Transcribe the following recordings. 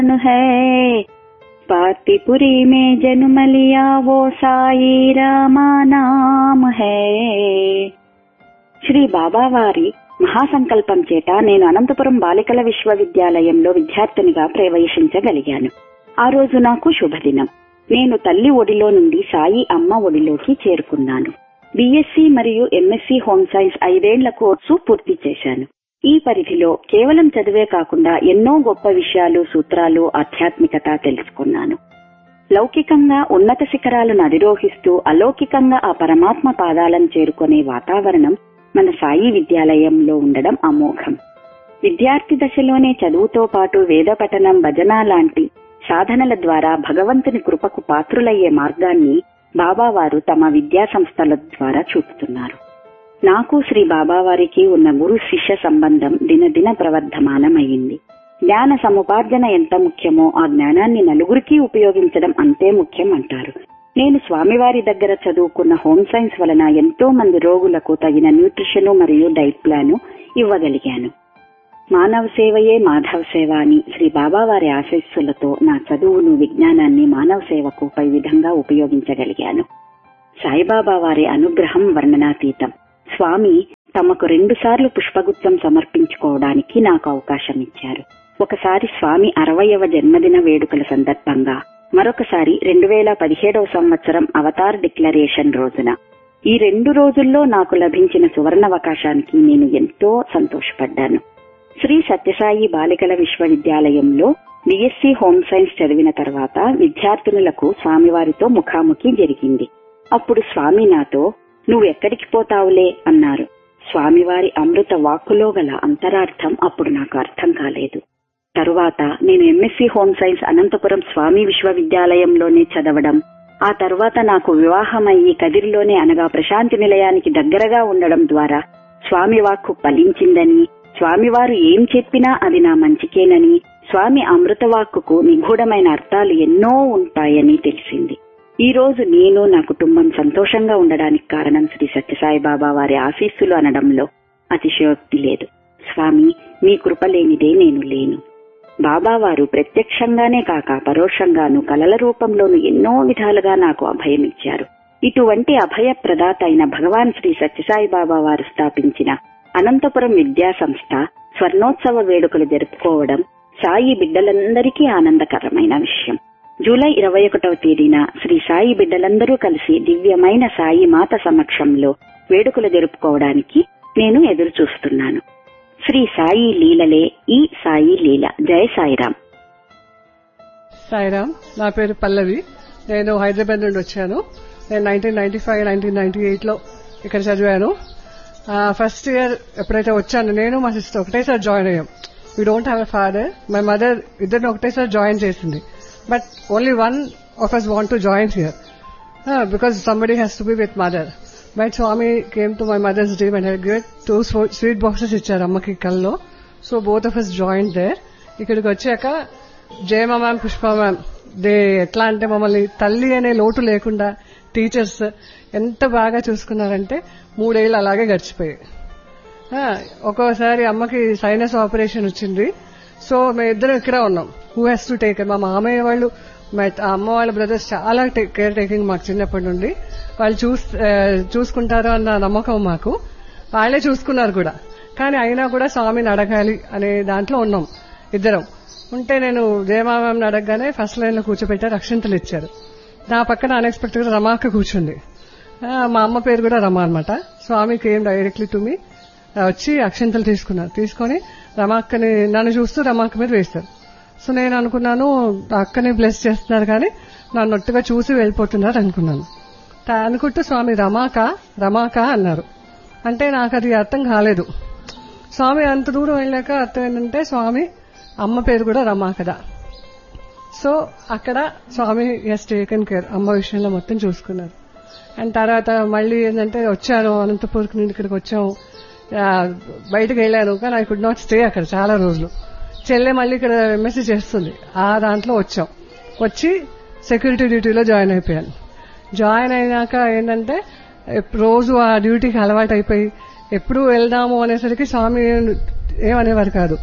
है पातिपुरी में जन्म लिया वो साई रामा नाम है శ్రీ బాబావారి మహాసంకల్పం చేత నేను అనంతపురం బాలికల విశ్వవిద్యాలయంలో విద్యార్థినిగా ప్రవేశించగలిగాను ఆ రోజు నాకు శుభదినం నేను తల్లి ఒడిలో నుండి సాయి అమ్మ ఒడిలోకి చేరుకున్నాను బీఎస్సీ మరియు ఎంఎస్సీ హోమ్ సైన్స్ ఐదేళ్ల కోర్సు పూర్తి చేశాను ఈ పరిధిలో కేవలం చదివే కాకుండా ఎన్నో గొప్ప విషయాలు సూత్రాలు ఆధ్యాత్మికత తెలుసుకున్నాను లౌకికంగా ఉన్నత శిఖరాలను అధిరోహిస్తూ అలౌకికంగా ఆ పరమాత్మ పాదాలను చేరుకునే వాతావరణం మన సాయి విద్యాలయంలో ఉండడం అమోఘం విద్యార్థి దశలోనే చదువుతో పాటు వేద పఠనం భజన లాంటి సాధనల ద్వారా భగవంతుని కృపకు పాత్రులయ్యే మార్గాన్ని బాబావారు తమ విద్యా సంస్థల ద్వారా చూపుతున్నారు నాకు శ్రీ బాబావారికి ఉన్న గురు శిష్య సంబంధం దినదిన ప్రవర్ధమానమైంది జ్ఞాన సముపార్జన ఎంత ముఖ్యమో ఆ జ్ఞానాన్ని నలుగురికి ఉపయోగించడం అంతే ముఖ్యం అంటారు నేను స్వామివారి దగ్గర చదువుకున్న హోమ్ సైన్స్ వలన ఎంతో మంది రోగులకు తగిన న్యూట్రిషన్ మరియు డైట్ ప్లాన్ ఇవ్వగలిగాను మానవ సేవయే మాధవ సేవ అని శ్రీ బాబావారి ఆశీస్సులతో నా చదువును విజ్ఞానాన్ని మానవ సేవకు పై విధంగా ఉపయోగించగలిగాను సాయిబాబా వారి అనుగ్రహం వర్ణనాతీతం స్వామి తమకు రెండు సార్లు పుష్పగుప్తం సమర్పించుకోవడానికి నాకు అవకాశం ఇచ్చారు ఒకసారి స్వామి అరవయవ జన్మదిన వేడుకల సందర్భంగా మరొకసారి రెండు వేల పదిహేడవ సంవత్సరం అవతార్ డిక్లరేషన్ రోజున ఈ రెండు రోజుల్లో నాకు లభించిన సువర్ణావకాశానికి నేను ఎంతో సంతోషపడ్డాను శ్రీ సత్యసాయి బాలికల విశ్వవిద్యాలయంలో బిఎస్సి హోమ్ సైన్స్ చదివిన తర్వాత విద్యార్థినులకు స్వామివారితో ముఖాముఖి జరిగింది అప్పుడు స్వామి నాతో నువ్వు ఎక్కడికి పోతావులే అన్నారు స్వామివారి అమృత వాక్కులో గల అంతరార్థం అప్పుడు నాకు అర్థం కాలేదు తరువాత నేను MSc home science Anantapuram Swami విశ్వవిద్యాలయంలోనే చదవడం ఆ తర్వాత నాకు వివాహమయ్యి కదిరిలోనే అనగా ప్రశాంతి నిలయానికి దగ్గరగా ఉండడం ద్వారా స్వామి వాక్కు ఫలించిందని స్వామివారు ఏం చెప్పినా అది నా మంచికేనని స్వామి అమృతవాక్కుకు నిగూఢమైన అర్థాలు ఎన్నో ఉంటాయని తెలిసింది ఈ రోజు నేను నా కుటుంబం సంతోషంగా ఉండడానికి కారణం శ్రీ సత్యసాయి బాబా వారి ఆశీస్సులు అనడంలో అతిశయోక్తి లేదు స్వామి మీ కృప లేనిదే నేను లేను బాబా వారు ప్రత్యక్షంగానే కాక పరోక్షంగాను కలల రూపంలోను ఎన్నో విధాలుగా నాకు అభయమిచ్చారు ఇటువంటి అభయ ప్రదాత అయిన భగవాన్ శ్రీ సత్యసాయి బాబా వారు స్థాపించిన అనంతపురం విద్యా సంస్థ స్వర్ణోత్సవ వేడుకలు జరుపుకోవడం సాయి బిడ్డలందరికీ ఆనందకరమైన విషయం జూలై ఇరవై ఒకటవ తేదీన శ్రీ సాయి బిడ్డలందరూ కలిసి దివ్యమైన సాయి మాత సమక్షంలో వేడుకలు జరుపుకోవడానికి నేను ఎదురు చూస్తున్నాను శ్రీ సాయి లీలలే ఈ సాయి లీల జయ సాయిరాం సాయిరామ్ నా పేరు పల్లవి నేను హైదరాబాద్ నుండి వచ్చాను నేను nineteen ninety five nineteen ninety eight లో ఇక్కడ చదివాను ఫస్ట్ ఇయర్ ఎప్పుడైతే వచ్చాను నేను మా సిస్టర్ ఒకటేసారి జాయిన్ అయ్యాం we don't have a father my mother ఇద్దరిని ఒకటేసారి జాయిన్ చేసింది but only one of us want to join here because somebody has to be with mother but Swami came to my mother's dream and great two sweet boxes ఇచ్చారు అమ్మకి కల్లో so both of us join there ఇక్కడికి వచ్చాక Jayama ma'am Pushpa ma'am they ఎట్లా అంటే మమ్మల్ని తల్లి అనే లోటు లేకుండా టీచర్స్ ఎంత బాగా చూసుకున్నారంటే మూడేళ్ళు అలాగే గడిచిపోయాయి ఒక్కోసారి అమ్మకి సైనస్ ఆపరేషన్ వచ్చింది సో మేము ఇద్దరం ఇక్కడ ఉన్నాం హూ హ్యాస్ టు టేక్ మా మామయ్య వాళ్ళు మా అమ్మ వాళ్ళ బ్రదర్స్ చాలా కేర్ టేకింగ్ మాకు చిన్నప్పటి నుండి వాళ్ళు చూస్ చూసుకుంటారు అన్న నమ్మకం మాకు వాళ్ళే చూసుకున్నారు కూడా కానీ అయినా కూడా స్వామిని అడగాలి అనే దాంట్లో ఉన్నాం ఇద్దరం ఉంటే నేను జయమామని అడగగానే ఫస్ట్ లైన్ లో కూర్చోబెట్టారు అక్షంతలు ఇచ్చారు నా పక్కన అన్ఎక్స్పెక్టెడ్ గా రమాక కూర్చుంది మా అమ్మ పేరు కూడా రమా అనమాట స్వామికి ఏం డైరెక్ట్లీ టు మీ వచ్చి అక్షంతలు తీసుకున్నారు తీసుకొని రమాక్కని నన్ను చూస్తూ రమాక్క మీద వేస్తారు సో నేను అనుకున్నాను అక్కని బ్లెస్ చేస్తున్నారు కానీ నన్ను ఒట్టుగా చూసి వెళ్ళిపోతున్నారు అనుకున్నాను అనుకుంటూ స్వామి రమాక రమాక అన్నారు అంటే నాకు అది అర్థం కాలేదు స్వామి అంత దూరం వెళ్ళాక అర్థం ఏంటంటే స్వామి అమ్మ పేరు కూడా రమా కదా సో అక్కడ స్వామి ఎస్ టేకన్ కేర్ అమ్మ విషయంలో మొత్తం చూసుకున్నారు అండ్ తర్వాత మళ్ళీ ఏంటంటే వచ్చాను అనంతపూర్కి నుండి ఇక్కడికి వచ్చాము బయటకు వెళ్ళాను కానీ ఐ కుడ్ నాట్ స్టే అక్కడ చాలా రోజులు చెల్లె మళ్ళీ ఇక్కడ ఎంఎస్సీ చేస్తుంది ఆ దాంట్లో వచ్చాం వచ్చి సెక్యూరిటీ డ్యూటీలో జాయిన్ అయిపోయాను జాయిన్ అయినాక ఏంటంటే రోజు ఆ డ్యూటీకి అలవాటు అయిపోయి ఎప్పుడు వెళ్దాము అనేసరికి స్వామి ఏమనేవారు కాదు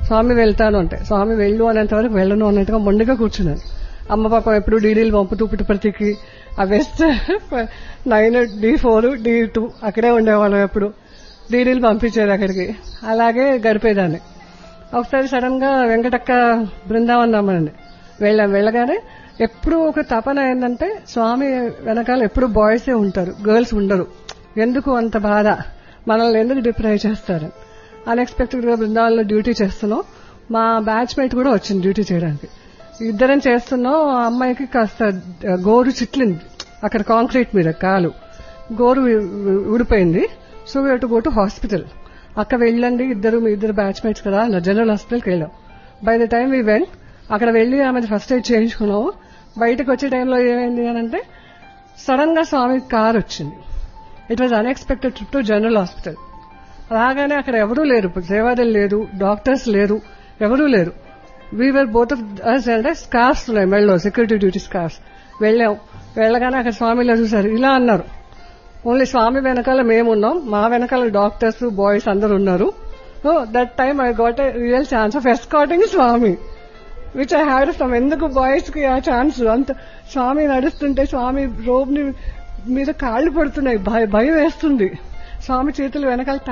స్వామి వెళ్తాను అంటే స్వామి వెళ్ళు అనేంత వరకు వెళ్ళను అన్నట్టుగా మొండిగా కూర్చున్నాను అమ్మ పాపం ఎప్పుడు డీడీలు పంపుతూ పుట్టుపర్తికి ఆ west nine D four D two అక్కడే ఉండేవాళ్ళం ఎప్పుడు డీడీలు పంపించేది అక్కడికి అలాగే గడిపేదాన్ని ఒకసారి సడన్ గా వెంకటక్క బృందావన్ రమ్మనండి వెళ్ళాం వెళ్ళగానే ఎప్పుడు ఒక తపన ఏంటంటే స్వామి వెనకాల ఎప్పుడు బాయ్సే ఉంటారు గర్ల్స్ ఉండరు ఎందుకు అంత బాధ మనల్ని ఎందుకు డిప్రైవ్ చేస్తారు అన్ఎక్స్పెక్టెడ్ గా బృందావనంలో డ్యూటీ చేస్తున్నాం మా బ్యాచ్ మేట్ కూడా వచ్చింది డ్యూటీ చేయడానికి ఇద్దరం చేస్తున్నాం ఆ అమ్మాయికి కాస్త గోరు చిట్లింది అక్కడ కాంక్రీట్ మీద కాలు గోరు ఊడిపోయింది so we to go to hospital అక్క వెళ్ళండి ఇద్దరు మీ ఇద్దరు బ్యాచ్ మేట్స్ కదా నా జనరల్ హాస్పిటల్కి వెళ్ళాం by the time we went అక్కడ వెళ్ళి ఆమె ఫస్ట్ ఎయిడ్ చేయించుకున్నాము బయటకు వచ్చే టైంలో ఏమైంది అని అంటే సడన్ గా స్వామి కార్ వచ్చింది it was unexpected trip to general hospital రాగానే అక్కడ ఎవరూ లేరు సేవాదలు లేదు డాక్టర్స్ లేరు ఎవరూ లేరు వీవర్ బోత్ ఆఫ్ అంటే స్కార్స్ ఉన్నాయి మెళ్ళలో సెక్యూరిటీ డ్యూటీ స్కార్స్ వెళ్ళాం వెళ్ళగానే అక్కడ స్వామిలో చూసారు ఇలా అన్నారు ఓన్లీ స్వామి వెనకాల మేమున్నాం మా వెనకాల డాక్టర్స్ బాయ్స్ అందరు ఉన్నారు that time I got a real chance of escorting Swami which I had from ఎందుకు బాయ్స్ కి ఆ ఛాన్స్ అంత స్వామి నడుస్తుంటే స్వామి రోబ్ ని మీద కాళ్ళు పడుతున్నాయి భయం వేస్తుంది స్వామి చేతులు వెనకాల